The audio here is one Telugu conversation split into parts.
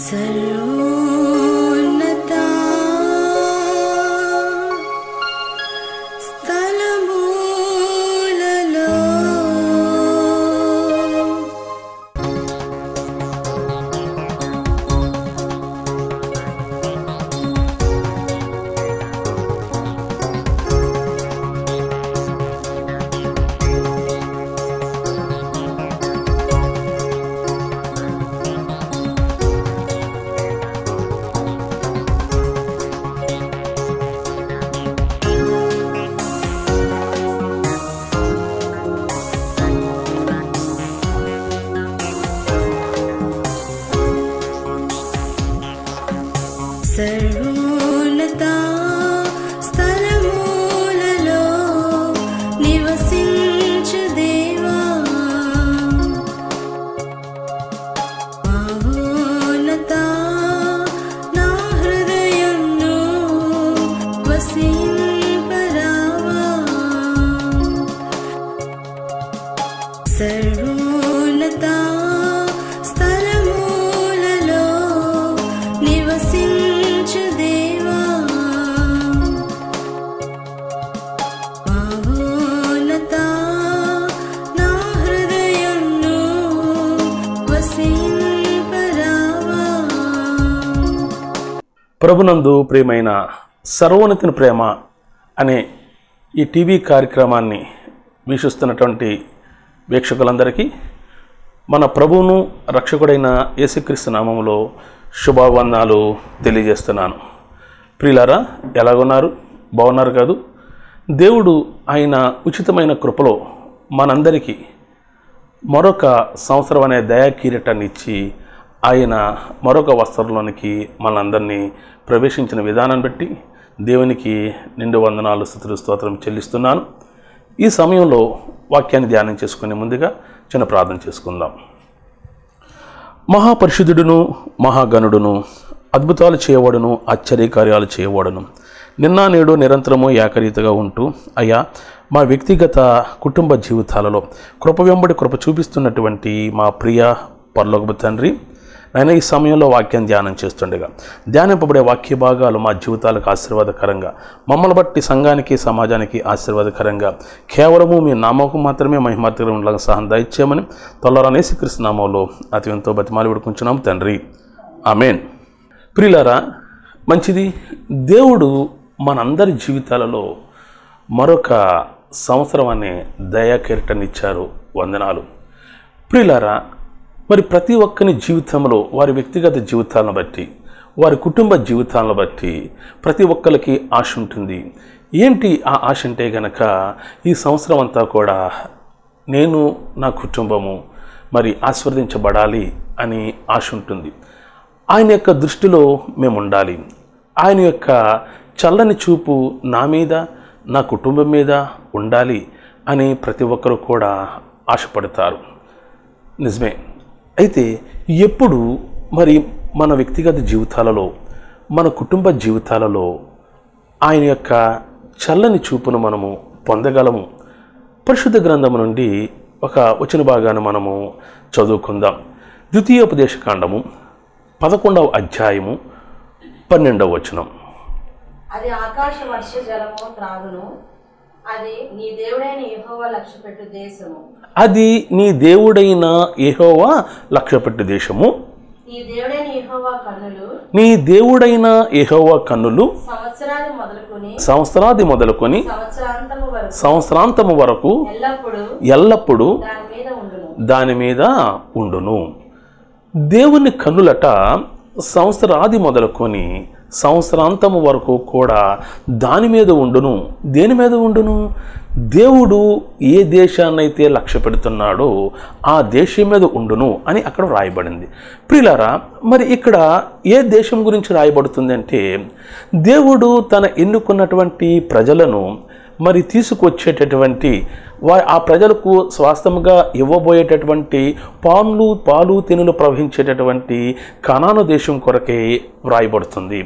సర్వోన్నత స్థలమూలలో సర్వోన్నత స్థలమూలలో నివసించు దేవా మహోన్నత నా హృదయంను వసింపరావా సర్వోన్నత స్థలమూలలో నివసించు దేవా మహోన్నత నా హృదయంను వసింపరావా ప్రభునందు ప్రియమైన సర్వోన్నతిని ప్రేమ అనే ఈ టీవీ కార్యక్రమాన్ని వీక్షిస్తున్నటువంటి వీక్షకులందరికీ మన ప్రభువును రక్షకుడైన యేసుక్రీస్తు నామములో శుభావందనాలు తెలియజేస్తున్నాను ప్రియులారా ఎలాగున్నారు బాగున్నారు కాదు దేవుడు ఆయన ఉచితమైన కృపలో మనందరికీ మరొక సంవత్సరం అనే దయా కిరీటాన్ని ఇచ్చి ఆయన మరొక వస్త్రంలోనికి మనందరినీ ప్రవేశించిన విధానం బట్టి దేవునికి నిండు వందనాలు స్థుతులు స్తోత్రం చెల్లిస్తున్నాను ఈ సమయంలో వాక్యాన్ని ధ్యానం చేసుకునే ముందుగా చిన్న ప్రార్థన చేసుకుందాం మహాపరిశుద్ధుడును మహాగణుడును అద్భుతాలు చేయవాడును ఆశ్చర్యకార్యాలు చేయవాడును నిన్న నేడు నిరంతరము ఏకరీతిగా ఉంటూ అయ్యా మా వ్యక్తిగత కుటుంబ జీవితాలలో కృప వెంబడి కృప చూపిస్తున్నటువంటి మా ప్రియ పరలోకపు తండ్రి నేను ఈ సమయంలో వాక్యం ధ్యానం చేస్తుండగా ధ్యానింపబడే వాక్య భాగాలు మా జీవితాలకు ఆశీర్వాదకరంగా మమ్మల్ని బట్టి సంఘానికి సమాజానికి ఆశీర్వాదకరంగా కేవలము మీ నామకు మాత్రమే మహిమార్తగా ఉండగా సహాయం దయచేయమని తొల్లరనేసి కృష్ణ నామంలో అతి ఎంతో బతిమాలి విడుకుంటున్నాం తండ్రి ఆమెన్ ప్రియులారా మంచిది దేవుడు మనందరి జీవితాలలో మరొక సంవత్సరం అనే దయా కిరీటాన్ని ఇచ్చారు వందనాలు ప్రియులారా మరి ప్రతి ఒక్కరి జీవితంలో వారి వ్యక్తిగత జీవితాలను బట్టి వారి కుటుంబ జీవితాలను బట్టి ప్రతి ఒక్కరికి ఆశ ఉంటుంది ఏంటి ఆ ఆశ అంటే గనక ఈ సంవత్సరం అంతా కూడా నేను నా కుటుంబము మరి ఆస్వాదించబడాలి అని ఆశ ఉంటుంది ఆయన యొక్క దృష్టిలో మేము ఉండాలి ఆయన యొక్క చల్లని చూపు నా మీద నా కుటుంబం మీద ఉండాలి అని ప్రతి ఒక్కరు కూడా ఆశపడతారు నిజమే అయితే ఎప్పుడు మరి మన వ్యక్తిగత జీవితాలలో మన కుటుంబ జీవితాలలో ఆయన యొక్క చల్లని చూపును మనము పొందగలము పరిశుద్ధ గ్రంథము నుండి ఒక వచన భాగాన్ని మనము చదువుకుందాం ద్వితీయోపదేశ కాండము పదకొండవ అధ్యాయము పన్నెండవ వచనం అది ఆకాశ వర్ష జలము త్రాగును అది నీ దేవుడైన యెహోవా లక్ష్యపెట్టు దేశము అది నీ దేవుడైన ఏహోవా లక్ష్యపెట్టు దేశము నీ దేవుడైన యెహోవా కన్నులు నీ దేవుడైన ఏహోవా కన్నులు సంవత్సరాది మొదలుకొని సంవత్సరాది మొదలుకొని సంవత్సరాంతము వరకు సంవత్సరాంతము వరకు ఎల్లప్పుడూ ఎల్లప్పుడూ దాని మీద ఉండును దాని మీద ఉండును దేవుని కన్నులట సంవత్సరాది మొదలుకొని సంవత్సరాంతము వరకు కూడా దాని మీద ఉండును దేని మీద ఉండును దేవుడు ఏ దేశాన్నైతే లక్ష్య పెడుతున్నాడో ఆ దేశం మీద ఉండును అని అక్కడ రాయబడింది ప్రియులారా మరి ఇక్కడ ఏ దేశం గురించి రాయబడుతుంది అంటే దేవుడు తన ఎన్నుకున్నటువంటి ప్రజలను మరి తీసుకొచ్చేటటువంటి వా ఆ ప్రజలకు స్వాస్థముగా ఇవ్వబోయేటటువంటి పాలు పాలు తెనులు ప్రవహించేటటువంటి కనాను దేశం కొరకే వ్రాయబడుతుంది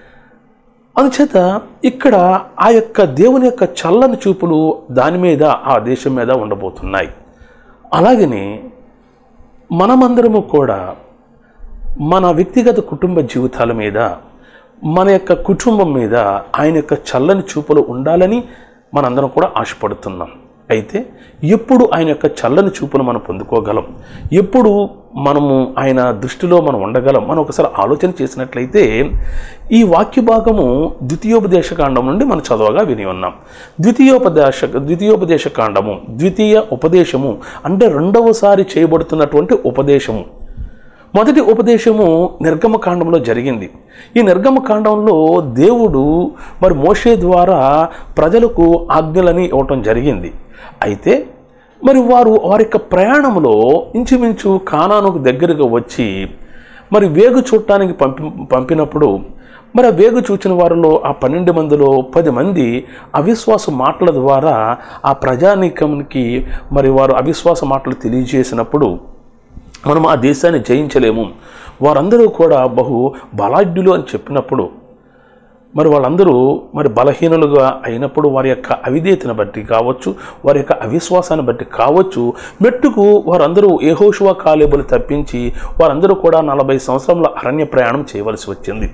అందుచేత ఇక్కడ ఆ యొక్క దేవుని యొక్క చల్లని చూపులు దాని మీద ఆ దేశం మీద ఉండబోతున్నాయి అలాగని మనమందరము కూడా మన వ్యక్తిగత కుటుంబ జీవితాల మీద మన యొక్క కుటుంబం మీద ఆయన యొక్క చల్లని చూపులు ఉండాలని మనందరం కూడా ఆశపడుతున్నాం అయితే ఎప్పుడు ఆయన యొక్క చల్లని చూపును మనం పొందుకోగలం ఎప్పుడు మనము ఆయన దృష్టిలో మనం ఉండగలం మనం ఒకసారి ఆలోచన చేసినట్లయితే ఈ వాక్య భాగము ద్వితీయోపదేశ కాండం నుండి మనం చదవగా విని ఉన్నాం ద్వితీయోపదేశ ద్వితీయోపదేశ కాండము ద్వితీయ ఉపదేశము అంటే రెండవసారి చేయబడుతున్నటువంటి ఉపదేశము మొదటి ఉపదేశము నిర్గమకాండంలో జరిగింది ఈ నిర్గమకాండంలో దేవుడు మరి మోషే ద్వారా ప్రజలకు ఆజ్ఞలని ఇవ్వటం జరిగింది అయితే మరి వారు వారి యొక్క ప్రయాణంలో ఇంచుమించు కానానుకు దగ్గరగా వచ్చి మరి వేగు చూడటానికి పంపి పంపినప్పుడు మరి ఆ వేగు చూచిన వారిలో ఆ పన్నెండు మందిలో పది మంది అవిశ్వాస మాటల ద్వారా ఆ ప్రజానీకంకి మరి వారు అవిశ్వాస మాటలు తెలియజేసినప్పుడు మనం ఆ దేశాన్ని జయించలేము వారందరూ కూడా బహు బలాఢ్యులు అని చెప్పినప్పుడు మరి వాళ్ళందరూ మరి బలహీనులుగా అయినప్పుడు వారి యొక్క అవిధేయతను బట్టి కావచ్చు వారి యొక్క అవిశ్వాసాన్ని బట్టి కావచ్చు మెట్టుకు వారందరూ ఏహోషువ కాలేబులు తప్పించి వారందరూ కూడా నలభై సంవత్సరముల అరణ్య ప్రయాణం చేయవలసి వచ్చింది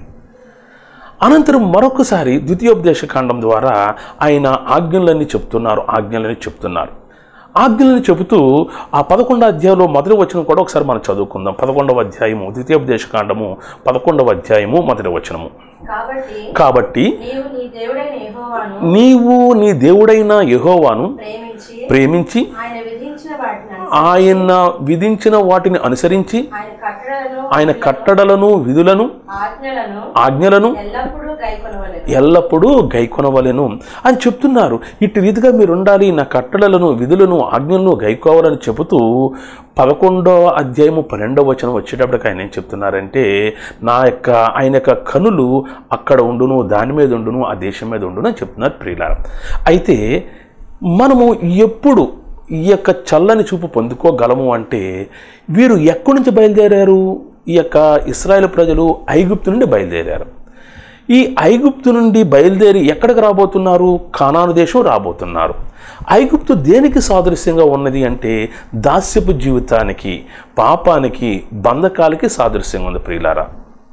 అనంతరం మరొకసారి ద్వితీయోపదేశ కాండం ద్వారా ఆయన ఆజ్ఞలన్నీ చెప్తున్నారు ఆజ్ఞలని చెప్తున్నారు ఆజ్ఞలను చెబుతూ ఆ పదకొండవ అధ్యాయంలో మొదటి వచనం కూడా ఒకసారి మనం చదువుకుందాం పదకొండవ అధ్యాయము ద్వితీయోపదేశ కాండము పదకొండవ అధ్యాయము మొదటి వచనము కాబట్టి కాబట్టి నీవు నీ దేవుడైన యెహోవాను నీవు నీ దేవుడైన యెహోవాను ప్రేమించి ప్రేమించి ఆయన విధించిన వాటిని అనుసరించి, ఆయన విధించిన వాటిని అనుసరించి ఆయన కట్టడలను ఆయన కట్టడలను విధులను ఆజ్ఞలను ఆజ్ఞలను ఎల్లప్పుడూ గైకొనవలెను ఎల్లప్పుడూ గైకొనవలెను అని చెప్తున్నారు ఇటు రీతిగా మీరు ఉండాలి నా కట్టడలను విధులను ఆజ్ఞలను గైకోవాలని చెబుతూ పదకొండవ అధ్యాయము పన్నెండవ వచనం వచ్చేటప్పటికి ఆయన ఏం చెప్తున్నారంటే నా యొక్క ఆయన యొక్క కనులు అక్కడ ఉండును దాని మీద ఉండును ఆ దేశం మీద ఉండును అని చెప్తున్నారు ప్రియులార అయితే మనము ఎప్పుడు ఈ యొక్క చల్లని చూపు పొందుకోగలము అంటే వీరు ఎక్కడి నుంచి బయలుదేరారు ఈ యొక్క ఇస్రాయేల్ ప్రజలు ఐగుప్తు నుండి బయలుదేరారు ఈ ఐగుప్తు నుండి బయలుదేరి ఎక్కడికి రాబోతున్నారు కానాను దేశం రాబోతున్నారు ఐగుప్తు దేనికి సాదృశ్యంగా ఉన్నది అంటే దాస్యపు జీవితానికి పాపానికి బంధకాలకి సాదృశ్యంగా ఉంది ప్రియులారా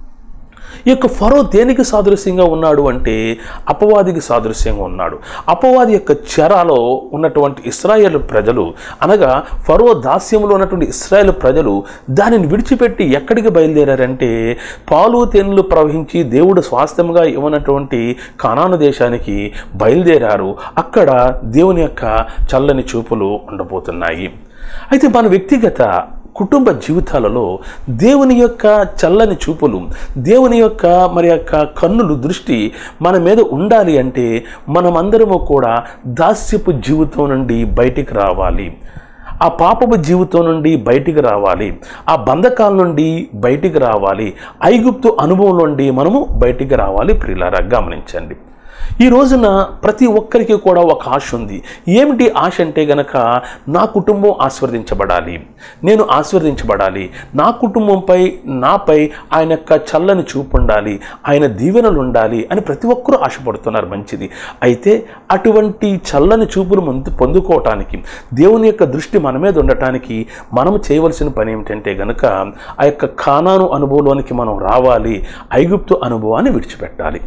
ఈ యొక్క ఫరో దేనికి సాదృశ్యంగా ఉన్నాడు అంటే అపవాదికి సాదృశ్యంగా ఉన్నాడు అపవాది యొక్క చెరాలో ఉన్నటువంటి ఇస్రాయేల్ ప్రజలు అనగా ఫరో దాస్యంలో ఉన్నటువంటి ఇస్రాయేల్ ప్రజలు దానిని విడిచిపెట్టి ఎక్కడికి బయలుదేరారంటే పాలు తేనెలు ప్రవహించి దేవుడు స్వాస్థ్యంగా ఇవ్వనటువంటి కానాను దేశానికి బయలుదేరారు అక్కడ దేవుని యొక్క చల్లని చూపులు ఉండబోతున్నాయి అయితే మన వ్యక్తిగత కుటుంబ జీవితాలలో దేవుని యొక్క చల్లని చూపులు దేవుని యొక్క మరి యొక్క కన్నులు దృష్టి మన మీద ఉండాలి అంటే మనమందరము కూడా దాస్యపు జీవితం నుండి బయటికి రావాలి ఆ పాపపు జీవితం నుండి బయటికి రావాలి ఆ బంధకాల నుండి బయటికి రావాలి ఐగుప్తు అనుభవం నుండి మనము బయటికి రావాలి ప్రియులారా గమనించండి ఈ రోజున ప్రతి ఒక్కరికి కూడా ఒక ఆశ ఉంది ఏమిటి ఆశ అంటే గనక నా కుటుంబం ఆస్వర్దించబడాలి నేను ఆస్వర్దించబడాలి నా కుటుంబంపై నాపై ఆయన యొక్క చల్లని చూపు ఉండాలి ఆయన దీవెనలు ఉండాలి అని ప్రతి ఒక్కరూ ఆశపడుతున్నారు మంచిది అయితే అటువంటి చల్లని చూపును ముందు పొందుకోవటానికి దేవుని యొక్క దృష్టి మన మీద ఉండటానికి మనం చేయవలసిన పని ఏమిటంటే గనక ఆ యొక్క ఖానాను అనుభవంలోనికి మనం రావాలి ఐగుప్తు అనుభవాన్ని విడిచిపెట్టాలి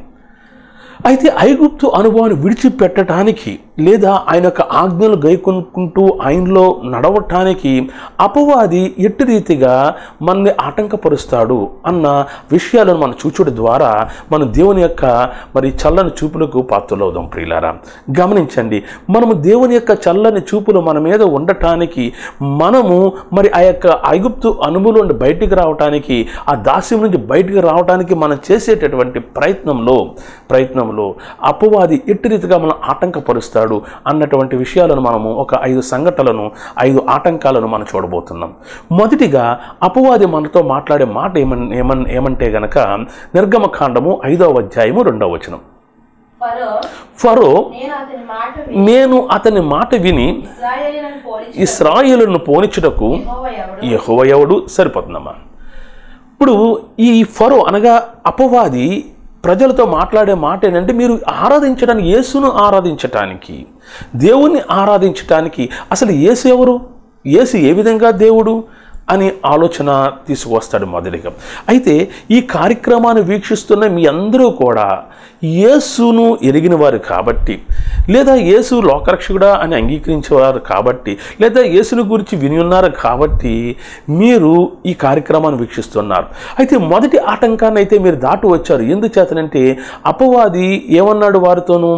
అయితే ఐగుప్తు అనుభవాన్ని విడిచిపెట్టడానికి లేదా ఆయన యొక్క ఆజ్ఞలు గైకొనుకుంటూ ఆయనలో నడవటానికి అపవాది ఎట్టి రీతిగా మనల్ని ఆటంకపరుస్తాడు అన్న విషయాలను మనం చూచుడు ద్వారా మన దేవుని యొక్క మరి చల్లని చూపులకు పాత్రలవుదాం ప్రియులారా గమనించండి మనము దేవుని యొక్క చల్లని చూపులు మన మీద ఉండటానికి మనము మరి ఆ యొక్క ఐగుప్తు అనుభవం నుండి బయటికి రావటానికి ఆ దాస్యం నుంచి బయటికి రావటానికి మనం చేసేటటువంటి ప్రయత్నంలో ప్రయత్నంలో అపవాది ఎట్టి రీతిగా మనం ఆటంకపరుస్తాడు అన్నటువంటి విషయాలను మనము ఒక ఐదు సంఘటనలను ఐదు ఆటంకాలను మనం చూడబోతున్నాం మొదటిగా అపవాది మనతో మాట్లాడే మాట ఏమన్ ఏమన్ ఏమంటే గనక నిర్గమకాండము ఐదవ అధ్యాయము రెండవ వచనం ఫరో ఫరో నేను అతని మాట విని నేను అతని మాట విని ఇశ్రాయేలీయులను పోలిచి ఇస్రాయేలును పోనిచ్చుటకు యెహోవా ఎవడు యెహోవా ఎవడు సరిపోతుందమ్మా ఇప్పుడు ఈ ఫరో అనగా అపవాది ప్రజలతో మాట్లాడే మాట ఏంటంటే మీరు ఆరాధించడానికి యేసును ఆరాధించటానికి దేవుణ్ణి ఆరాధించటానికి అసలు యేసు ఎవరు యేసు ఏ విధంగా దేవుడు అని ఆలోచన తీసుకువస్తాడు మొదటిగా అయితే ఈ కార్యక్రమాన్ని వీక్షిస్తున్న మీ అందరూ కూడా యేసును ఎరిగిన వారు కాబట్టి లేదా యేసు లోకరక్షకుడా అని అంగీకరించేవారు కాబట్టి లేదా యేసుని గురించి విని ఉన్నారు కాబట్టి మీరు ఈ కార్యక్రమాన్ని వీక్షిస్తున్నారు అయితే మొదటి ఆటంకాన్ని అయితే మీరు దాటి వచ్చారు ఎందుచేతనంటే అపవాది ఏమన్నాడు వారితోనూ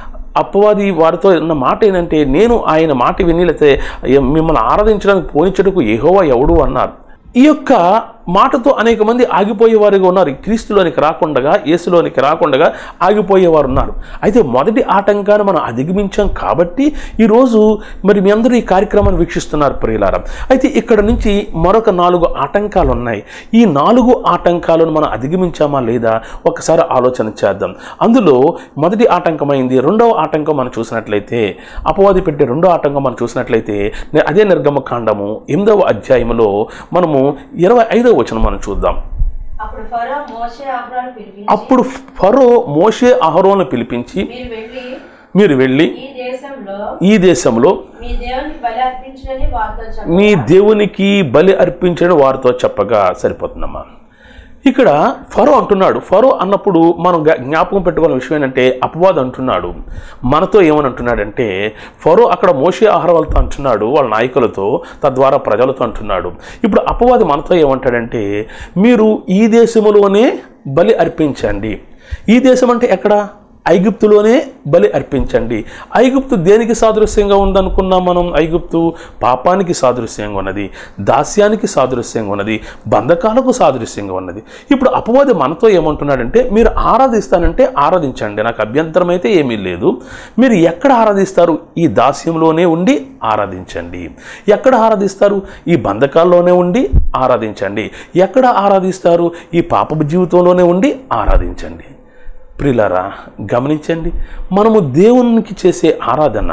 అపవాది వారితో ఉన్న మాట ఏంటంటే నేను ఆయన మాట విని లేకపోతే మిమ్మల్ని ఆరాధించడానికి పోనిచ్చటకు యెహోవా ఎవడు అన్నారు ఈ యొక్క మాటతో అనేక మంది ఆగిపోయేవారుగా ఉన్నారు ఈ క్రీస్తులోనికి రాకుండగా యేసులోనికి రాకుండగా ఆగిపోయేవారు ఉన్నారు అయితే మొదటి ఆటంకాన్ని మనం అధిగమించాం కాబట్టి ఈరోజు మరి మీ అందరూ ఈ కార్యక్రమాన్ని వీక్షిస్తున్నారు ప్రియులారా అయితే ఇక్కడ నుంచి మరొక నాలుగు ఆటంకాలు ఉన్నాయి ఈ నాలుగు ఆటంకాలను మనం అధిగమించామా లేదా ఒకసారి ఆలోచన చేద్దాం అందులో మొదటి ఆటంకమైంది రెండవ ఆటంకం మనం చూసినట్లయితే అపవాది పెట్టే రెండో ఆటంకం మనం చూసినట్లయితే నే- అదే నిర్గమకాండము ఎనిమిదవ అధ్యాయంలో మనము ఇరవై ఐదవ వచనం మనం చూద్దాం అప్పుడు ఫరో మోషే అహరోను పిలిపించి అప్పుడు ఫరో మోషే అహరోను పిలిపించి మీరు వెళ్ళి మీరు వెళ్ళి ఈ దేశంలో ఈ దేశంలో మీ దేవునికి బలి అర్పించడని వారితో చెప్పగా మీ దేవునికి బలి అర్పించడం వారితో చెప్పగా సరిపోతుందమ్మా ఇక్కడ ఫరో అంటున్నాడు ఫరో అన్నప్పుడు మనం జ్ఞా- జ్ఞాపకం పెట్టుకున్న విషయం ఏంటంటే అపవాదం అంటున్నాడు మనతో ఏమని అంటున్నాడంటే ఫరో అక్కడ మోషే ఆహారాలతో అంటున్నాడు వాళ్ళ నాయకులతో తద్వారా ప్రజలతో అంటున్నాడు ఇప్పుడు అపవాది మనతో ఏమంటాడంటే మీరు ఈ దేశములోనే బలి అర్పించండి ఈ దేశం అంటే ఎక్కడ ఐగుప్తులోనే బలి అర్పించండి ఐగుప్తు దేనికి సాదృశ్యంగా ఉందనుకున్నాం మనం ఐగుప్తు పాపానికి సాదృశ్యంగా ఉన్నది దాస్యానికి సాదృశ్యంగా ఉన్నది బంధకాలకు సాదృశ్యంగా ఉన్నది ఇప్పుడు అపవాది మనతో ఏమంటున్నాడంటే మీరు ఆరాధిస్తానంటే ఆరాధించండి నాకు అభ్యంతరం అయితే ఏమీ లేదు మీరు ఎక్కడ ఆరాధిస్తారు ఈ దాస్యంలోనే ఉండి ఆరాధించండి ఎక్కడ ఆరాధిస్తారు ఈ బంధకాల్లోనే ఉండి ఆరాధించండి ఎక్కడ ఆరాధిస్తారు ఈ పాపపు జీవితంలోనే ఉండి ఆరాధించండి ప్రియులారా గమనించండి మనము దేవునికి చేసే ఆరాధన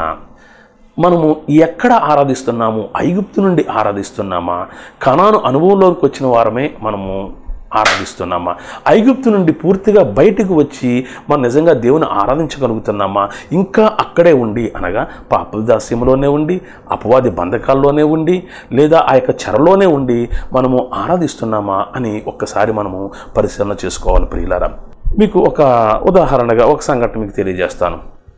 మనము ఎక్కడ ఆరాధిస్తున్నాము ఐగుప్తు నుండి ఆరాధిస్తున్నామా కణాను అనుభవంలోకి వచ్చిన వారమే మనము ఆరాధిస్తున్నామా ఐగుప్తు నుండి పూర్తిగా బయటకు వచ్చి మనం నిజంగా దేవుని ఆరాధించగలుగుతున్నామా ఇంకా అక్కడే ఉండి అనగా పాపదాస్యంలోనే ఉండి అపవాది బంధకాల్లోనే ఉండి లేదా ఆ యొక్క చెరలోనే ఉండి మనము ఆరాధిస్తున్నామా అని ఒక్కసారి మనము పరిశీలన చేసుకోవాలి ప్రియులారా మీకు ఒక ఉదాహరణగా ఒక సంఘటన మీకు తెలియజేస్తాను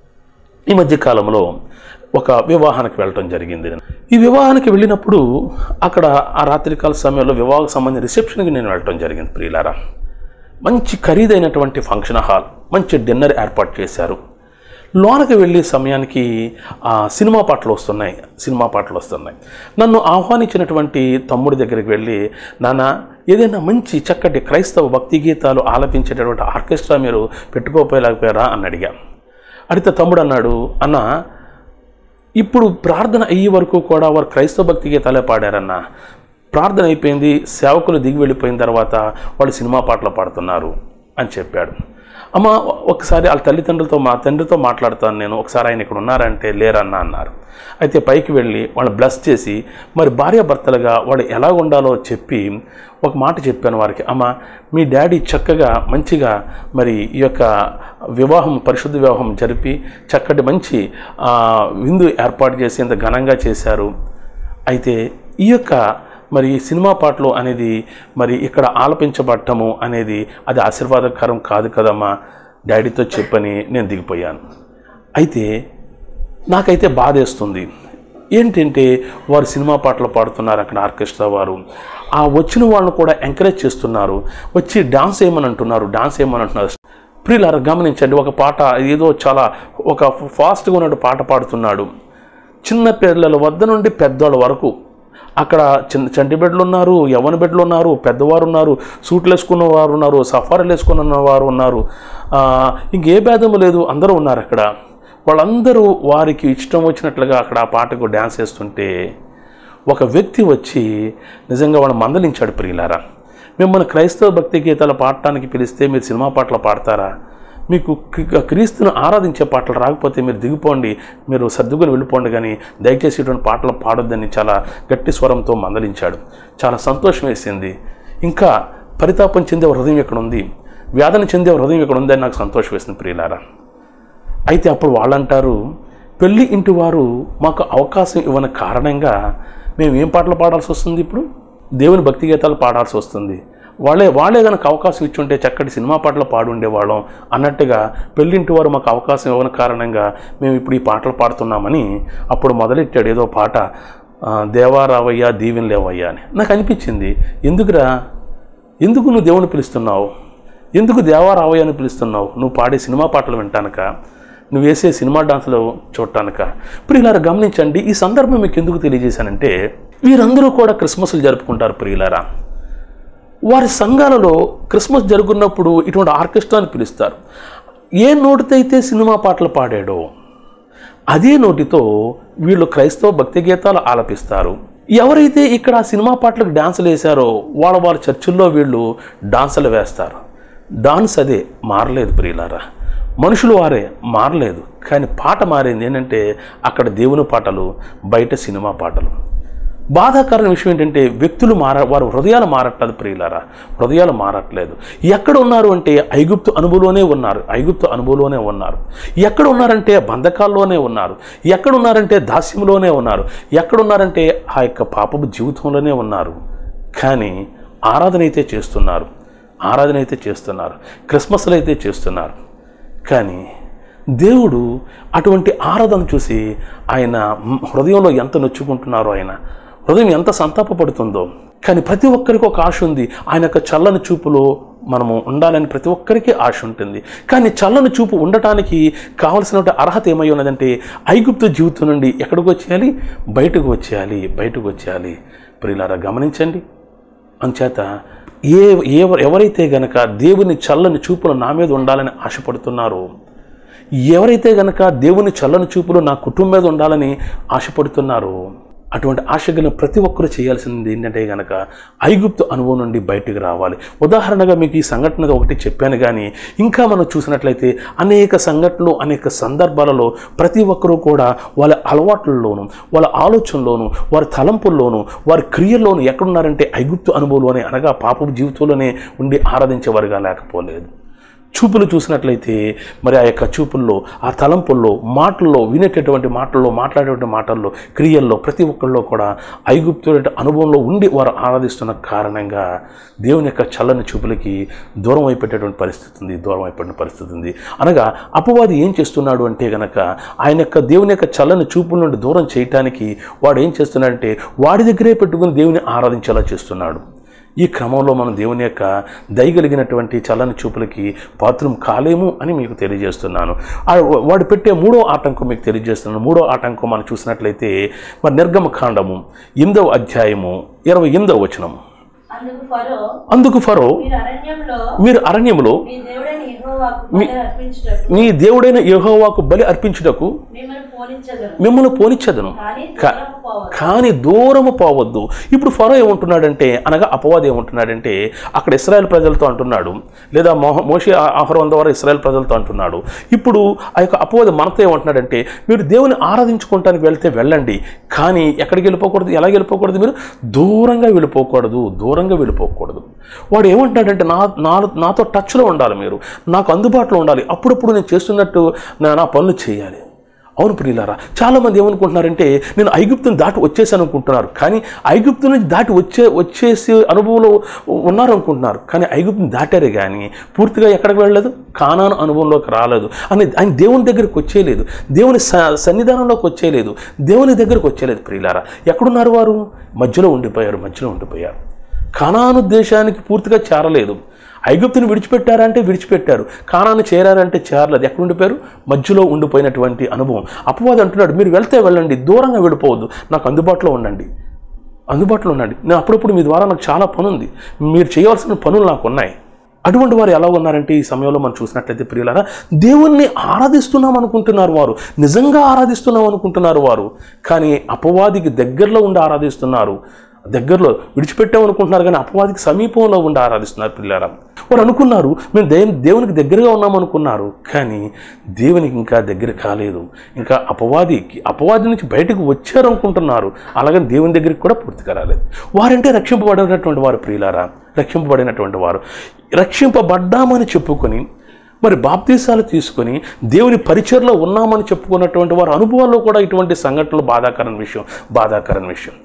ఈ మధ్య కాలంలో ఒక వివాహానికి వెళ్ళటం జరిగింది ఈ వివాహానికి వెళ్ళినప్పుడు అక్కడ ఆ రాత్రికాల సమయంలో వివాహకు సంబంధించిన రిసెప్షన్కి నేను వెళ్ళటం జరిగింది ప్రియులారా మంచి ఖరీదైనటువంటి ఫంక్షన్ హాల్ మంచి డిన్నర్ ఏర్పాటు చేశారు లోనకి వెళ్ళే సమయానికి ఆ సినిమా పాటలు వస్తున్నాయి సినిమా పాటలు వస్తున్నాయి నన్ను ఆహ్వానించినటువంటి తమ్ముడి దగ్గరికి వెళ్ళి నాన్న ఏదైనా మంచి చక్కటి క్రైస్తవ భక్తి గీతాలు ఆలపించేటటువంటి ఆర్కెస్ట్రా మీరు పెట్టుకోపోయలేకపోయారా అని అడిగా అడిగితే తమ్ముడు అన్నాడు అన్న ఇప్పుడు ప్రార్థన అయ్యే వరకు కూడా వారు క్రైస్తవ భక్తి గీతాలే పాడారన్న ప్రార్థన అయిపోయింది సేవకులు దిగి వెళ్ళిపోయిన తర్వాత వాళ్ళు సినిమా పాటలు పాడుతున్నారు అని చెప్పాడు అమ్మ ఒకసారి వాళ్ళ తల్లిదండ్రులతో మా తండ్రితో మాట్లాడుతాను నేను ఒకసారి ఆయన ఇక్కడ ఉన్నారంటే లేరన్నా అన్నారు అయితే పైకి వెళ్ళి వాళ్ళని బ్లస్ చేసి మరి భార్యాభర్తలుగా వాళ్ళు ఎలా ఉండాలో చెప్పి ఒక మాట చెప్పాను వారికి అమ్మ మీ డాడీ చక్కగా మంచిగా మరి ఈ యొక్క వివాహం పరిశుద్ధ వివాహం జరిపి చక్కటి మంచి ఆ, విందు ఏర్పాటు చేసి ఇంత ఘనంగా చేశారు అయితే ఈ యొక్క మరి ఈ సినిమా పాటలు అనేది మరి ఇక్కడ ఆలపించబడటము అనేది అది ఆశీర్వాదకరం కాదు కదమ్మా డాడీతో చెప్పని నేను దిగిపోయాను అయితే నాకైతే బాధేస్తుంది ఏంటంటే వారు సినిమా పాటలు పాడుతున్నారు అక్కడ ఆర్కెస్ట్రా వారు ఆ వచ్చిన వాళ్ళని కూడా ఎంకరేజ్ చేస్తున్నారు వచ్చి డాన్స్ ఏమని అంటున్నారు డాన్స్ ఏమని అంటున్నారు ప్రియులారా గమనించండి ఒక పాట ఏదో చాలా ఒక ఫాస్ట్గా ఉన్నట్టు పాట పాడుతున్నాడు చిన్న పిల్లల వద్ద నుండి పెద్దవాళ్ళ వరకు అక్కడ చిన్న చంటి బిడ్డలు ఉన్నారు యవన బిడ్డలు ఉన్నారు పెద్దవారు ఉన్నారు సూట్లు వేసుకున్న వారు ఉన్నారు సఫారీలు వేసుకున్న వారు ఉన్నారు ఆ, ఇంకే భేదము లేదు అందరూ ఉన్నారు అక్కడ వాళ్ళందరూ వారికి ఇష్టం వచ్చినట్లుగా అక్కడ ఆ పాటకు డ్యాన్స్ చేస్తుంటే ఒక వ్యక్తి వచ్చి నిజంగా వాడు మందలించాడు ప్రియులారా మిమ్మల్ని క్రైస్తవ భక్తి గీతాలు పాడటానికి పిలిస్తే మీరు సినిమా పాటలు పాడతారా మీకు క్రి- క్రీస్తును ఆరాధించే పాటలు రాకపోతే మీరు దిగిపోండి మీరు సర్దుకుని వెళ్ళిపోండి కానీ దయచేసి ఇటువంటి పాటలు పాడొద్దని చాలా గట్టి స్వరంతో మందలించాడు చాలా సంతోషం వేసింది ఇంకా పరితాపం చెందే హృదయం ఇక్కడ ఉంది వ్యాధన చెందే హృదయం ఇక్కడ ఉందని నాకు సంతోషం వేసింది ప్రియులారా అయితే అప్పుడు వాళ్ళంటారు పెళ్ళి ఇంటి వారు మాకు అవకాశం ఇవ్వని కారణంగా మేము ఏం పాటలు పాడాల్సి వస్తుంది ఇప్పుడు దేవుని భక్తి గీతాలు పాడాల్సి వస్తుంది వాళ్ళే వాళ్ళే కనుక అవకాశం ఇచ్చుంటే చక్కటి సినిమా పాటలు పాడి ఉండేవాళ్ళం అన్నట్టుగా పెళ్ళింటి వారు మాకు అవకాశం ఇవ్వని కారణంగా మేము ఇప్పుడు ఈ పాటలు పాడుతున్నామని అప్పుడు మొదలెట్టాడు ఏదో పాట ఆ, దేవా రావయ్యా దీవెన లేవయ్యా అని నాకు అనిపించింది ఎందుకురా ఎందుకు నువ్వు దేవుని పిలుస్తున్నావు ఎందుకు దేవా రావయ్య అని పిలుస్తున్నావు నువ్వు పాడే సినిమా పాటలు వింటానక నువ్వు వేసే సినిమా డాన్సులు చూడటానక ప్రియులారా గమనించండి ఈ సందర్భం మీకు ఎందుకు తెలియజేశానంటే వీరందరూ కూడా క్రిస్మస్లు జరుపుకుంటారు ప్రియులారా వారి సంఘాలలో క్రిస్మస్ జరుగుతున్నప్పుడు ఇటువంటి ఆర్కెస్ట్రాని పిలుస్తారు ఏ నోటితో అయితే సినిమా పాటలు పాడాడో అదే నోటితో వీళ్ళు క్రైస్తవ భక్తి గీతాలు ఆలపిస్తారు ఎవరైతే ఇక్కడ ఆ సినిమా పాటలకు డాన్సులు వేశారో వాళ్ళ వాళ్ళ చర్చిల్లో వీళ్ళు డాన్సులు వేస్తారు డాన్స్ అదే మారలేదు ప్రియులారా మనుషులు వారే మారలేదు కానీ పాట మారింది ఏంటంటే అక్కడ దేవుని పాటలు బయట సినిమా పాటలు బాధాకరమైన విషయం ఏంటంటే వ్యక్తులు మార వారు హృదయాలు మారట్లేదు ప్రియులారా హృదయాలు మారట్లేదు ఎక్కడ ఉన్నారు అంటే ఐగుప్తు అనుభవంలోనే ఉన్నారు ఐగుప్తు అనుభవంలోనే ఉన్నారు ఎక్కడ ఉన్నారంటే బంధకాల్లోనే ఉన్నారు ఎక్కడ ఉన్నారంటే దాస్యంలోనే ఉన్నారు ఎక్కడ ఉన్నారంటే ఆ యొక్క పాపపు జీవితంలోనే ఉన్నారు కానీ ఆరాధన అయితే చేస్తున్నారు ఆరాధన అయితే చేస్తున్నారు క్రిస్మస్లు అయితే చేస్తున్నారు కానీ దేవుడు అటువంటి ఆరాధన చూసి ఆయన హృదయంలో ఎంత నొచ్చుకుంటున్నారో ఆయన హృదయం ఎంత సంతాపపడుతుందో కానీ ప్రతి ఒక్కరికి ఒక ఆశ ఉంది ఆయన యొక్క చల్లని చూపులో మనము ఉండాలని ప్రతి ఒక్కరికి ఆశ ఉంటుంది కానీ చల్లని చూపు ఉండటానికి కావలసిన అర్హత ఏమై ఉన్నదంటే ఐగుప్తు జీవితం నుండి ఎక్కడికి వచ్చేయాలి బయటకు వచ్చేయాలి బయటకు వచ్చేయాలి ప్రియులారా గమనించండి అంచేత ఏ ఎవ- ఎవరైతే గనక దేవుని చల్లని చూపులు నా మీద ఉండాలని ఆశపడుతున్నారో ఎవరైతే గనక దేవుని చల్లని చూపులు నా కుటుంబం మీద ఉండాలని ఆశపడుతున్నారో అటువంటి ఆశ కలిగిన ప్రతి ఒక్కరూ చేయాల్సింది ఏంటంటే గనక ఐగుప్తు అనుభవం నుండి బయటికి రావాలి ఉదాహరణగా మీకు ఈ సంఘటన ఒకటి చెప్పాను కానీ ఇంకా మనం చూసినట్లయితే అనేక సంఘటనలు అనేక సందర్భాలలో ప్రతి ఒక్కరూ కూడా వాళ్ళ అలవాట్లలోను వాళ్ళ ఆలోచనలోను వారి తలంపుల్లోను వారి క్రియల్లోను ఎక్కడున్నారంటే ఐగుప్తు అనుభవంలోనే అనగా పాపపు జీవితంలోనే ఉండి ఆరాధించేవారుగా లేకపోలేదు చూపులు చూసినట్లయితే మరి ఆ యొక్క చూపుల్లో ఆ తలంపుల్లో మాటల్లో వినేటటువంటి మాటల్లో మాట్లాడేటువంటి మాటల్లో క్రియల్లో ప్రతి ఒక్కళ్ళలో కూడా ఐగుప్తు అనుభవంలో ఉండి వారు ఆరాధిస్తున్న కారణంగా దేవుని యొక్క చల్లని చూపులకి దూరం అయిపోయేటటువంటి పరిస్థితి ఉంది దూరం అయిపోయిన పరిస్థితి ఉంది అనగా అపవాది ఏం చేస్తున్నాడు అంటే గనక ఆయన యొక్క దేవుని యొక్క చల్లని చూపుల నుండి దూరం చేయటానికి వాడు ఏం చేస్తున్నాడంటే వాడి దగ్గరే పెట్టుకుని దేవుని ఆరాధించేలా చేస్తున్నాడు ఈ క్రమంలో మనం దేవుని యొక్క దయగలిగినటువంటి చల్లని చూపులకి పాత్రం కాలేము అని మీకు తెలియజేస్తున్నాను ఆ వాడు పెట్టే మూడో ఆటంకం మీకు తెలియజేస్తున్నాను మూడో ఆటంకం మనం చూసినట్లయితే మరి నిర్గమ కాండము ఎనిమిదవ అధ్యాయము ఇరవై ఎనిమిదవ వచనము అందుకు ఫరో అందుకు ఫరో మీరు అరణ్యంలో మీరు అరణ్యములో మీ దేవుడైన యెహోవాకు బలి అర్పించుటకు మీ దేవుడైన యెహోవాకు బలి అర్పించుటకు మిమ్మల్ని పోనిచ్చదరు మిమ్మల్ని పోనిచ్చదను కానీ కా- దూరము పోవద్దు కానీ దూరము పోవద్దు ఇప్పుడు ఫరో ఏమంటున్నాడంటే అనగా అపవాది ఏమంటున్నాడంటే అక్కడ ఇస్రాయల్ ప్రజలతో అంటున్నాడు లేదా మోహ మోషి ఆహారం ద్వారా ఇస్రాయల్ ప్రజలతో అంటున్నాడు ఇప్పుడు ఆ యొక్క అపవాది మనతో ఏమంటున్నాడంటే మీరు దేవుని ఆరాధించుకోవటానికి వెళ్తే వెళ్ళండి కానీ ఎక్కడికి వెళ్ళిపోకూడదు ఎలా వెళ్ళిపోకూడదు మీరు దూరంగా వెళ్ళిపోకూడదు దూరంగా వెళ్ళిపోకూడదు వాడు ఏమంటున్నాడంటే నా నా నాతో టచ్లో ఉండాలి మీరు నాకు అందుబాటులో ఉండాలి అప్పుడప్పుడు నేను చేస్తున్నట్టు నా- నా పనులు చేయాలి అవును ప్రియులారా చాలామంది ఏమనుకుంటున్నారంటే నేను ఐగుప్తుని దాటి వచ్చేసాను అనుకుంటున్నారు కానీ ఐగుప్తు నుంచి దాటి వచ్చే వచ్చేసి అనుభవంలో ఉన్నారు అనుకుంటున్నారు కానీ ఐగుప్తుని దాటారే కానీ పూర్తిగా ఎక్కడికి వెళ్ళలేదు కానాను అనుభవంలోకి రాలేదు అని ఆయన దేవుని దగ్గరికి వచ్చేయలేదు దేవుని స సన్నిధానంలోకి వచ్చేయలేదు దేవుని దగ్గరికి వచ్చేయలేదు ప్రియులారా ఎక్కడున్నారు వారు మధ్యలో ఉండిపోయారు మధ్యలో ఉండిపోయారు కానాను దేశానికి పూర్తిగా చేరలేదు ఐగుప్తుని విడిచిపెట్టారంటే విడిచిపెట్టారు కానాన్ని చేరారంటే చేరలేదు ఎక్కడ ఉండిపోయారు మధ్యలో ఉండిపోయినటువంటి అనుభవం అపవాది అంటున్నాడు మీరు వెళ్తే వెళ్ళండి దూరంగా వెళ్ళిపోవద్దు నాకు అందుబాటులో ఉండండి అందుబాటులో ఉండండి నేను అప్పుడప్పుడు మీ ద్వారా నాకు చాలా పని ఉంది మీరు చేయవలసిన పనులు నాకు ఉన్నాయి అటువంటి వారు ఎలా ఉన్నారంటే ఈ సమయంలో మనం చూసినట్లయితే ప్రియులారా దేవుణ్ణి ఆరాధిస్తున్నాం అనుకుంటున్నారు వారు నిజంగా ఆరాధిస్తున్నాం అనుకుంటున్నారు వారు కానీ అపవాదికి దగ్గరలో ఉండి ఆరాధిస్తున్నారు దగ్గరలో విడిచిపెట్టాం అనుకుంటున్నారు కానీ అపవాదికి సమీపంలో ఉండి ఆరాధిస్తున్నారు పిల్లారా వారు అనుకున్నారు మేము దేవు దేవునికి దగ్గరగా ఉన్నాం అనుకున్నారు కానీ దేవునికి ఇంకా దగ్గర కాలేదు ఇంకా అపవాదికి అపవాది నుంచి బయటకు వచ్చారు అనుకుంటున్నారు అలాగని దేవుని దగ్గరికి కూడా పూర్తిగా రాలేదు వారంటే రక్షింపబడినటువంటి వారు ప్రియులారా రక్షింపబడినటువంటి వారు రక్షింపబడ్డామని చెప్పుకొని మరి బాప్తీసాలు తీసుకొని దేవుని పరిచయలో ఉన్నామని చెప్పుకున్నటువంటి వారి అనుభవాల్లో కూడా ఇటువంటి సంఘటనలు బాధాకరమైన విషయం బాధాకరమైన విషయం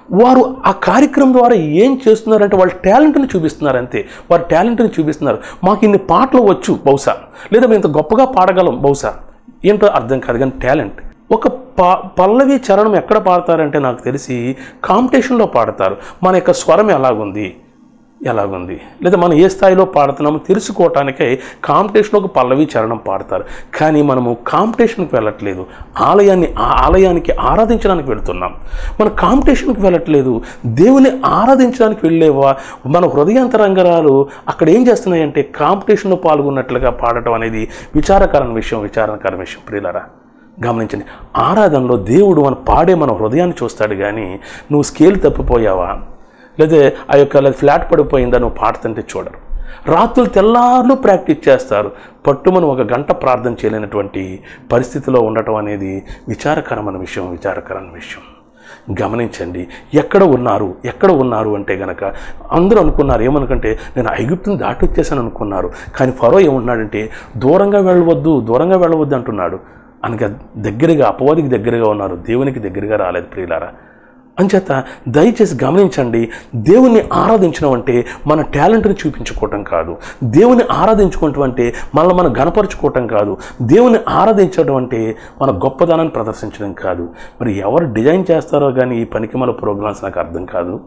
వారు ఆ కార్యక్రమం ద్వారా ఏం చేస్తున్నారంటే వాళ్ళ టాలెంట్ని చూపిస్తున్నారు అంతే వారి టాలెంట్ని చూపిస్తున్నారు మాకు ఇన్ని పాటలు వచ్చు బహుశా లేదా మేము ఇంత గొప్పగా పాడగలం బహుశా ఏంటో అర్థం కాదు కానీ టాలెంట్ ఒక ప పల్లవి చరణం ఎక్కడ పాడతారంటే నాకు తెలిసి కాంపిటీషన్లో పాడతారు మన యొక్క స్వరం ఎలాగుంది ఎలాగుంది లేదా మనం ఏ స్థాయిలో పాడుతున్నామో తెలుసుకోవటానికై కాంపిటీషన్లో ఒక పల్లవి చరణం పాడతారు కానీ మనము కాంపిటీషన్కి వెళ్ళట్లేదు ఆలయాన్ని ఆ ఆలయానికి ఆరాధించడానికి వెళ్తున్నాం మన కాంపిటీషన్కి వెళ్ళట్లేదు దేవుని ఆరాధించడానికి వెళ్ళేవా మన హృదయాంతరంగరాలు అక్కడ ఏం చేస్తున్నాయంటే కాంపిటీషన్లో పాల్గొన్నట్లుగా పాడటం అనేది విచారకరమైన విషయం విచారకరమైన విషయం ప్రియులరా గమనించండి ఆరాధనలో దేవుడు మన పాడే మన హృదయాన్ని చూస్తాడు కానీ నువ్వు స్కేల్ తప్పిపోయావా లేదా ఆ యొక్క లేదా ఫ్లాట్ పడిపోయిందా నువ్వు పాడుతుంటే చూడరు రాత్రులు తెల్లార్లు ప్రాక్టీస్ చేస్తారు పట్టుమని ఒక గంట ప్రార్థన చేయలేనటువంటి పరిస్థితిలో ఉండటం అనేది విచారకరమైన విషయం విచారకరమైన విషయం గమనించండి ఎక్కడ ఉన్నారు ఎక్కడ ఉన్నారు అంటే గనక అందరూ అనుకున్నారు ఏమనుకంటే నేను ఐగుప్తుని దాటి వచ్చేసాను అనుకున్నారు కానీ ఫరో ఏమన్నాడంటే దూరంగా వెళ్ళవద్దు దూరంగా వెళ్ళవద్దు అంటున్నాడు అనగా దగ్గరగా అపవాదికి దగ్గరగా ఉన్నారు దేవునికి దగ్గరగా రాలేదు ప్రియులారా అంచేత దయచేసి గమనించండి దేవుణ్ణి ఆరాధించడం అంటే మన టాలెంట్ని చూపించుకోవటం కాదు దేవుని ఆరాధించుకోవటం అంటే మనల్ని మనం గనపరుచుకోవటం కాదు దేవుని ఆరాధించడం అంటే మన గొప్పదనాన్ని ప్రదర్శించడం కాదు మరి ఎవరు డిజైన్ చేస్తారో కానీ ఈ పనికి మన ప్రోగ్రామ్స్ నాకు అర్థం కాదు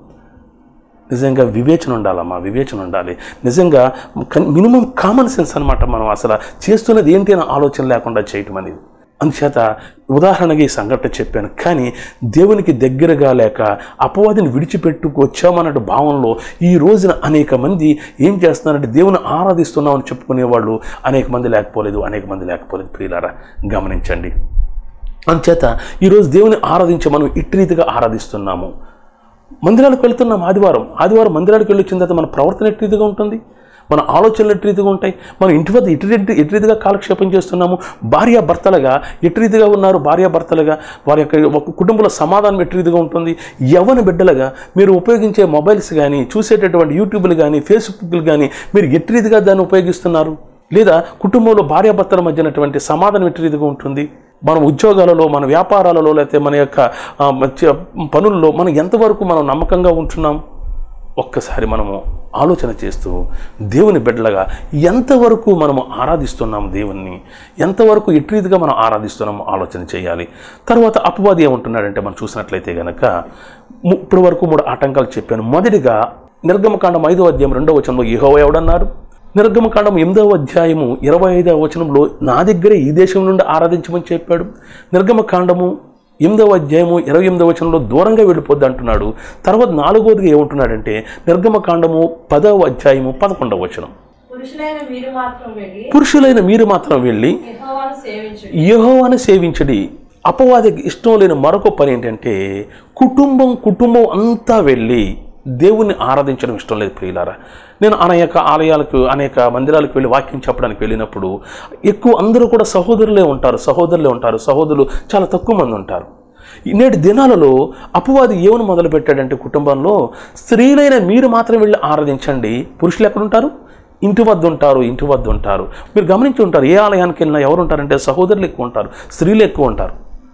నిజంగా వివేచన ఉండాలమ్మా వివేచన ఉండాలి నిజంగా మినిమం కామన్ సెన్స్ అనమాట మనం అసలు చేస్తున్నది ఏంటి అనే ఆలోచన లేకుండా చేయటం అనేది అందుచేత ఉదాహరణగా ఈ సంఘటన చెప్పాను కానీ దేవునికి దగ్గరగా లేక అపవాదిని విడిచిపెట్టుకు వచ్చామన్నట్టు భావంలో ఈ రోజున అనేక మంది ఏం చేస్తున్నారంటే దేవుని ఆరాధిస్తున్నామని చెప్పుకునేవాళ్ళు అనేక మంది లేకపోలేదు అనేక మంది లేకపోలేదు ప్రియులారా గమనించండి అందుచేత ఈరోజు దేవుని ఆరాధించి మనం ఇట్టి రీతిగా ఆరాధిస్తున్నాము మందిరాలకు వెళ్తున్నాం ఆదివారం ఆదివారం మందిరాలకు వెళ్ళి వచ్చిన తర్వాత మన ప్రవర్తన ఎట్టి రీతిగా ఉంటుంది మన ఆలోచనలు ఎట్టి రీతిగా ఉంటాయి మనం ఇంటి వద్ద ఇటు రీతి ఎటు రీతిగా కాలక్షేపం చేస్తున్నాము భార్య భర్తలుగా ఎటు రీతిగా ఉన్నారు భార్య భర్తలుగా వారి యొక్క ఒక కుటుంబంలో సమాధానం ఎటు రీతిగా ఉంటుంది యవన బిడ్డలుగా మీరు ఉపయోగించే మొబైల్స్ కానీ చూసేటటువంటి యూట్యూబ్లు కానీ ఫేస్బుక్లు కానీ మీరు ఎటు రీతిగా దాన్ని ఉపయోగిస్తున్నారు లేదా కుటుంబంలో భార్యాభర్తల మధ్యనటువంటి సమాధానం ఎటు రీతిగా ఉంటుంది మన ఉద్యోగాలలో మన వ్యాపారాలలో లేకపోతే మన యొక్క ఆ, మధ్య పనుల్లో మనం ఎంతవరకు మనం నమ్మకంగా ఉంటున్నాం ఒక్కసారి మనము ఆలోచన చేస్తూ దేవుని బిడ్డలుగా ఎంతవరకు మనము ఆరాధిస్తున్నాం దేవుణ్ణి ఎంతవరకు ఎటు రీతిగా మనం ఆరాధిస్తున్నామో ఆలోచన చేయాలి తర్వాత అపవాది ఏమంటున్నాడంటే మనం చూసినట్లయితే గనక ము- ఇప్పటి వరకు మూడు ఆటంకాలు చెప్పాను మొదటిగా నిర్గమకాండం ఐదో అధ్యాయం రెండో వచనంలో యెహోవా ఎవడన్నారు నిర్గమకాండం ఎనిమిదవ అధ్యాయము ఇరవై ఐదవ వచనంలో నా దగ్గరే ఈ దేశం నుండి ఆరాధించమని చెప్పాడు నిర్గమకాండము ఎనిమిదవ అధ్యాయము ఇరవై ఎనిమిదవ వచనంలో దూరంగా వెళ్ళిపోద్ది అంటున్నాడు తర్వాత నాలుగోదిగా ఏమంటున్నాడంటే నిర్గమకాండము పదవ అధ్యాయము పదకొండవ వచనం పురుషులైన మీరు మాత్రం వెళ్ళి పురుషులైన మీరు మాత్రం వెళ్ళి యెహోవాను సేవించండి యెహోవాను సేవించడి అపవాదికి ఇష్టం లేని మరొక పని ఏంటంటే కుటుంబం కుటుంబం అంతా వెళ్ళి దేవుణ్ణి ఆరాధించడం ఇష్టం లేదు ప్రియులారా నేను అనేక ఆలయాలకు అనేక మందిరాలకు వెళ్ళి వాక్యం చెప్పడానికి వెళ్ళినప్పుడు ఎక్కువ అందరూ కూడా సహోదరులే ఉంటారు సహోదరులే ఉంటారు సహోదరులు చాలా తక్కువ మంది ఉంటారు ఈ నేటి దినాలలో అపవాది ఏమని మొదలుపెట్టాడంటే కుటుంబంలో స్త్రీలైన మీరు మాత్రం వెళ్ళి ఆరాధించండి పురుషులు ఎక్కడుంటారు ఇంటి వద్ద ఉంటారు ఇంటి వద్ద ఉంటారు మీరు గమనించి ఉంటారు ఏ ఆలయానికి వెళ్ళినా ఎవరు ఉంటారంటే సహోదరులు ఎక్కువ ఉంటారు స్త్రీలు ఎక్కువ ఉంటారు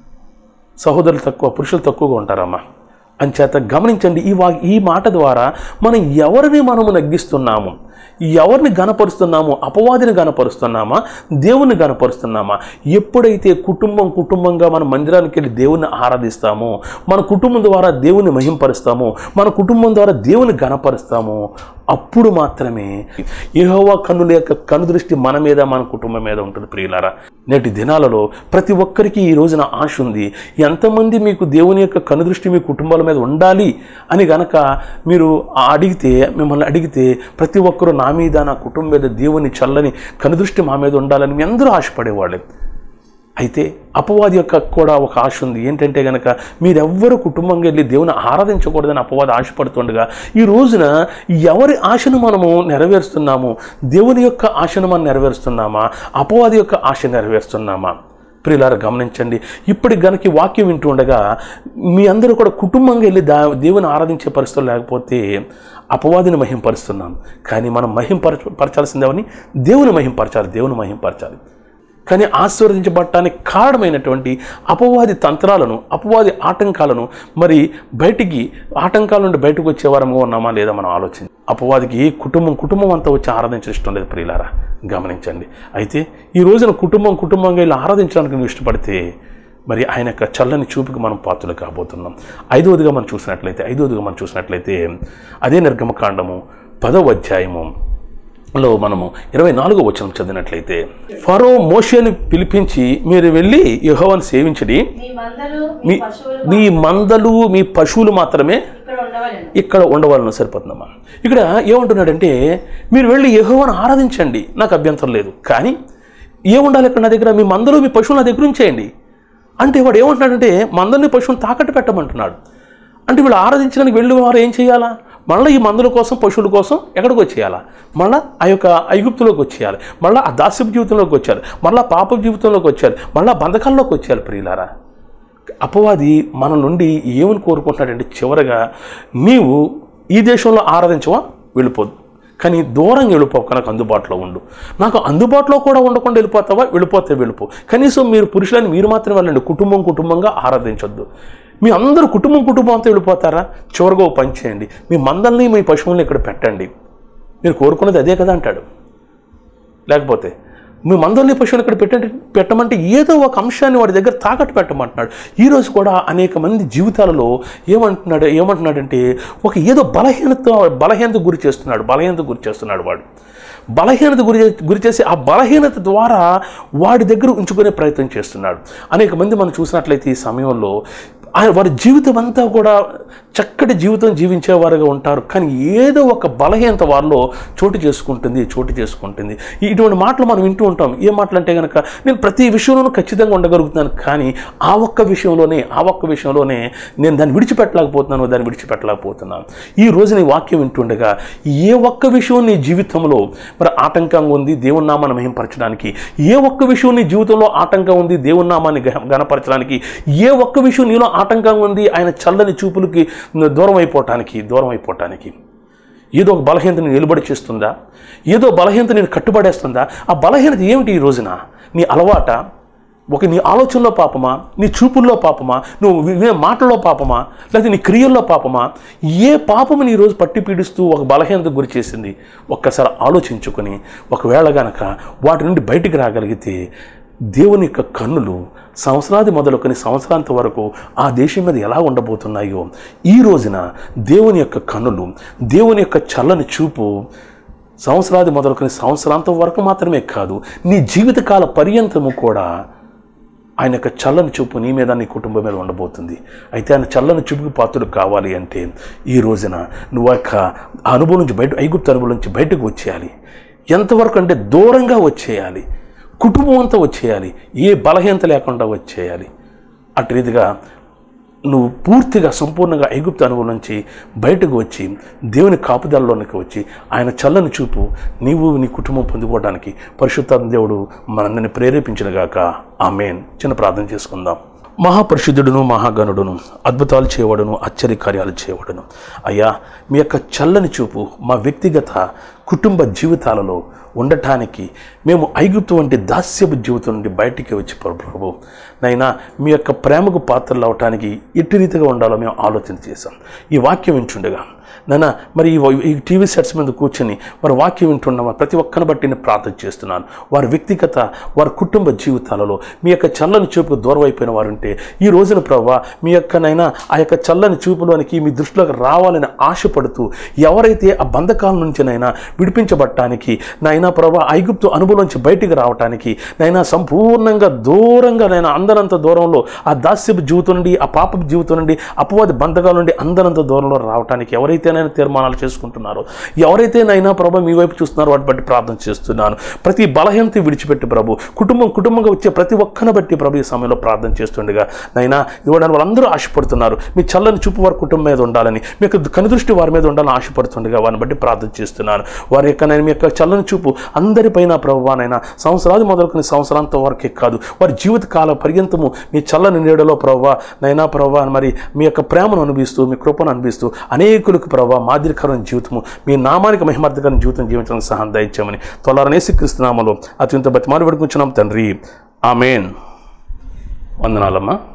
సహోదరులు తక్కువ పురుషులు తక్కువగా ఉంటారమ్మా అంచేత గమనించండి ఈ వా ఈ మాట ద్వారా మనం ఎవరిని మనము నగ్గిస్తున్నాము ఎవరిని గనపరుస్తున్నాము అపవాదిని గనపరుస్తున్నామా దేవుని గనపరుస్తున్నామా ఎప్పుడైతే కుటుంబం కుటుంబంగా మన మందిరానికి వెళ్ళి దేవుని ఆరాధిస్తామో మన కుటుంబం ద్వారా దేవుని మహింపరుస్తామో మన కుటుంబం ద్వారా దేవుని గనపరుస్తామో అప్పుడు మాత్రమే యెహోవా కన్నుల యొక్క కనుదృష్టి మన మీద మన కుటుంబం మీద ఉంటుంది ప్రియులారా నేటి దినాలలో ప్రతి ఒక్కరికి ఈ రోజున ఆశ ఉంది ఎంతమంది మీకు దేవుని యొక్క కనుదృష్టి మీ కుటుంబాల మీద ఉండాలి అని గనక మీరు అడిగితే మిమ్మల్ని అడిగితే ప్రతి ఒక్కరూ నా మీద నా కుటుంబం మీద దేవుని చల్లని కనుదృష్టి మా మీద ఉండాలని మీ అందరూ ఆశపడేవాళ్ళే అయితే అపవాది యొక్క కూడా ఒక ఆశ ఉంది ఏంటంటే గనక మీరెవ్వరు కుటుంబంగా వెళ్ళి దేవుని ఆరాధించకూడదని అపవాది ఆశపడుతుండగా ఈ రోజున ఎవరి ఆశను మనము నెరవేరుస్తున్నాము దేవుని యొక్క ఆశను మనం నెరవేరుస్తున్నామా అపవాది యొక్క ఆశ నెరవేరుస్తున్నామా ప్రియులారా గమనించండి ఇప్పటికి గనక ఈ వాక్యం వింటూ ఉండగా మీ అందరూ కూడా కుటుంబంగా వెళ్ళి దా దేవుని ఆరాధించే పరిస్థితులు లేకపోతే అపవాదిని మహింపరుస్తున్నాం కానీ మనం మహింపర పరచాల్సిందేమని దేవుని మహింపరచాలి దేవుని మహింపరచాలి కానీ ఆశీర్వదించబడటానికి కారణమైనటువంటి అపవాది తంత్రాలను అపవాది ఆటంకాలను మరి బయటికి ఆటంకాల నుండి బయటకు వచ్చే వారంగా ఉన్నామా లేదా మనం ఆలోచించి అపవాదికి కుటుంబం కుటుంబం అంతా వచ్చి ఆరాధించడం ఇష్టం లేదు ప్రియులారా గమనించండి అయితే ఈ రోజున కుటుంబం కుటుంబంగా ఇలా ఆరాధించడానికి నువ్వు ఇష్టపడితే మరి ఆయన యొక్క చల్లని చూపుకి మనం పాత్రలు కాబోతున్నాం ఐదవదిగా మనం చూసినట్లయితే ఐదవదిగా మనం చూసినట్లయితే అదే నిర్గమకాండము పదవ అధ్యాయము లో మనము ఇరవై నాలుగో వచనం చదివినట్లయితే ఫరో మోషేని పిలిపించి మీరు వెళ్ళి యెహోవాను సేవించడి మీ మందలు మీ మీ పశువులు మీ మందలు మీ పశువులు మాత్రమే ఇక్కడ ఉండవలను ఇక్కడ ఉండవాలని సరిపోతుందమ్మా ఇక్కడ ఏమంటున్నాడంటే మీరు వెళ్ళి యెహోవాను ఆరాధించండి నాకు అభ్యంతరం లేదు కానీ ఏముండాలి ఇక్కడ నా దగ్గర మీ మందలు మీ పశువులు నా దగ్గర ఉంచేయండి అంటే వాడు ఏమంటున్నాడంటే మందల్ని పశువుని తాకట్టు పెట్టమంటున్నాడు అంటే వీళ్ళు ఆరాధించడానికి వెళ్ళి వారు ఏం చేయాలా మళ్ళీ ఈ మందుల కోసం పశువుల కోసం ఎక్కడికి వచ్చేయాలా మళ్ళీ ఆ యొక్క ఐగుప్తులోకి వచ్చేయాలి మళ్ళీ ఆ దాస్యపు జీవితంలోకి వచ్చారు మళ్ళీ పాప జీవితంలోకి వచ్చారు మళ్ళీ బంధకాల్లోకి వచ్చేయాలి ప్రియులారా అపవాది మన నుండి ఏమని కోరుకుంటున్నాడంటే చివరగా నీవు ఈ దేశంలో ఆరాధించవా వెళ్ళిపోద్దు కానీ దూరంగా వెళ్ళిపోక నాకు అందుబాటులో ఉండు నాకు అందుబాటులో కూడా ఉండకుండా వెళ్ళిపోతావా వెళ్ళిపోతే వెళ్ళిపో కనీసం మీరు పురుషులని మీరు మాత్రమే వెళ్ళండి కుటుంబం కుటుంబంగా ఆరాధించొద్దు మీ అందరూ కుటుంబం కుటుంబం అంతా వెళ్ళిపోతారా చివరిగా ఓ పని చేయండి మీ మందల్ని మీ పశువుల్ని ఇక్కడ పెట్టండి మీరు కోరుకున్నది అదే కదా అంటాడు లేకపోతే మీ మందల్ని పశువులు ఇక్కడ పెట్టండి పెట్టమంటే ఏదో ఒక అంశాన్ని వాడి దగ్గర తాకట్టు పెట్టమంటున్నాడు ఈరోజు కూడా అనేక మంది జీవితాలలో ఏమంటున్నాడు ఏమంటున్నాడంటే ఒక ఏదో బలహీనత బలహీనత గురి చేస్తున్నాడు బలహీనత గురి చేస్తున్నాడు వాడు బలహీనత గురి గురి చేసి ఆ బలహీనత ద్వారా వాడి దగ్గర ఉంచుకునే ప్రయత్నం చేస్తున్నాడు అనేక మంది మనం చూసినట్లయితే ఈ సమయంలో ఆయన వారి జీవితం అంతా కూడా చక్కటి జీవితం జీవించేవారుగా ఉంటారు కానీ ఏదో ఒక బలహీనత వారిలో చోటు చేసుకుంటుంది చోటు చేసుకుంటుంది ఈ- ఇటువంటి మాటలు మనం వింటూ ఉంటాం ఏ మాటలు అంటే కనుక నేను ప్రతి విషయంలోనూ ఖచ్చితంగా ఉండగలుగుతున్నాను కానీ ఆ ఒక్క విషయంలోనే ఆ ఒక్క విషయంలోనే నేను దాన్ని విడిచిపెట్టలేకపోతున్నాను దాన్ని విడిచిపెట్టలేకపోతున్నాను ఈ రోజు నీ వాక్యం వింటుండగా ఏ ఒక్క విషయం నీ జీవితంలో మరి ఆటంకంగా ఉంది దేవుని నామాన్ని మహింపరచడానికి ఏ ఒక్క విషయం నీ జీవితంలో ఆటంకం ఉంది దేవుని నామాన్ని గ- గణపరచడానికి ఏ ఒక్క విషయం నీలో ఆటంకంగా ఉంది ఆయన చల్లని చూపులకి దూరం అయిపోవటానికి దూరం అయిపోవటానికి ఏదో ఒక బలహీనత నేను నిలబడి చేస్తుందా ఏదో బలహీనత నేను కట్టుబడేస్తుందా ఆ బలహీనత ఏమిటి ఈ రోజున నీ అలవాట ఒక నీ ఆలోచనలో పాపమా నీ చూపుల్లో పాపమా నువ్వు వినే మాటల్లో పాపమా లేకపోతే నీ క్రియల్లో పాపమా ఏ పాపము నీ రోజు పట్టి పీడిస్తూ ఒక బలహీనత గురి చేసింది ఒక్కసారి ఆలోచించుకొని ఒకవేళ గనక వాటి నుండి బయటికి రాగలిగితే దేవుని యొక్క కన్నులు సంవత్సరాది మొదలుకొని సంవత్సరాంత వరకు ఆ దేశం మీద ఎలా ఉండబోతున్నాయో ఈ రోజున దేవుని యొక్క కన్నులు దేవుని యొక్క చల్లని చూపు సంవత్సరాది మొదలుకొని సంవత్సరాంతం వరకు మాత్రమే కాదు నీ జీవితకాల పర్యంతము కూడా ఆయన యొక్క చల్లని చూపు నీ మీద నీ కుటుంబం మీద ఉండబోతుంది అయితే ఆయన చల్లని చూపుకి పాత్రుడు కావాలి అంటే ఈ రోజున నువ్వు ఆ యొక్క అనుభవం నుంచి బయట ఐగుప్తు అనుభవం నుంచి బయటకు వచ్చేయాలి ఎంతవరకు అంటే దూరంగా వచ్చేయాలి కుటుంబం అంతా వచ్చేయాలి ఏ బలహీనత లేకుండా వచ్చేయాలి అటు రీతిగా నువ్వు పూర్తిగా సంపూర్ణంగా ఐగుప్తు అనుభవం నుంచి బయటకు వచ్చి దేవుని కాపుదలలోనికి వచ్చి ఆయన చల్లని చూపు నీవు నీ కుటుంబం పొందుకోవడానికి పరిశుద్ధాత్మ దేవుడు మనందరిని ప్రేరేపించిన గాక ఆమెన్ చిన్న ప్రార్థన చేసుకుందాం మహాపరిశుద్ధుడును మహాగణుడును అద్భుతాలు చేయవడును ఆశ్చర్య కార్యాలు చేయవడును అయ్యా మీ యొక్క చల్లని చూపు మా వ్యక్తిగత కుటుంబ జీవితాలలో ఉండటానికి మేము ఐగుప్తు వంటి దాస్యపు జీవితం నుండి బయటికి వచ్చి ప్రభు ప్రభు నైనా మీ యొక్క ప్రేమకు పాత్రలు అవటానికి ఎట్టి రీతిగా ఉండాలో మేము ఆలోచన చేశాం ఈ వాక్యం వింటుండగా నాన్న మరి ఈ ఈ టీవీ సెట్స్ మీద కూర్చొని వారి వాక్యం వింటున్న ప్రతి ఒక్కరిని బట్టి నేను ప్రార్థన చేస్తున్నాను వారి వ్యక్తిగత వారి కుటుంబ జీవితాలలో మీ యొక్క చల్లని చూపుకు దూరం అయిపోయిన వారు ఉంటే ఈ రోజున ప్రభావ మీ యొక్క నైనా ఆ యొక్క చల్లని చూపులోనికి మీ దృష్టిలోకి రావాలని ఆశపడుతూ ఎవరైతే ఆ బంధకాల నుంచినైనా విడిపించబడటానికి నైనా ప్రభా ఐగుప్తు అనుభవం నుంచి బయటికి రావటానికి నైనా సంపూర్ణంగా దూరంగా నైనా అందరంత దూరంలో ఆ దాస్యపు జీవితం నుండి ఆ పాపపు జీవితం నుండి అపవాది బంధకాల నుండి అందరంత దూరంలో రావటానికి ఎవరైతేనైనా తీర్మానాలు చేసుకుంటున్నారో ఎవరైతే నైనా ప్రభు మీ వైపు చూస్తున్నారో వాటి బట్టి ప్రార్థన చేస్తున్నాను ప్రతి బలహీనత విడిచిపెట్టి ప్రభు కుటుంబం కుటుంబంగా వచ్చే ప్రతి ఒక్కరిని బట్టి ప్రభు ఈ సమయంలో ప్రార్థన చేస్తుండగా నైనా ఇవ్వడానికి వాళ్ళందరూ ఆశపడుతున్నారు మీ చల్లని చూపు వారి కుటుంబం మీద ఉండాలని మీకు కనుదృష్టి వారి మీద ఉండాలని ఆశపడుతుండగా వారిని బట్టి ప్రార్థన చేస్తున్నాను వారి యొక్క నేను మీ యొక్క చల్లని చూపు అందరిపైన ప్రభువానైనా సంవత్సరాది మొదలుకొని సంవత్సరాంతం వరకే కాదు వారి జీవితకాల పర్యంతము మీ చల్లని నీడలో ప్రభావ నైనా ప్రభావ మరి మీ యొక్క ప్రేమను అనుభవిస్తూ మీ కృపను అనుభవిస్తూ అనేకులకు ప్రభావ మాదిరికరమైన జీవితము మీ నామానికి మహిమార్థకరమైన జీవితం జీవించడానికి సహాయం దయచేయమని తొలరనేసి క్రీస్తునామలో అత్యంత బతిమాలు పెడుకుంటున్నాం తండ్రి ఆమెన్ వందనాలమ్మా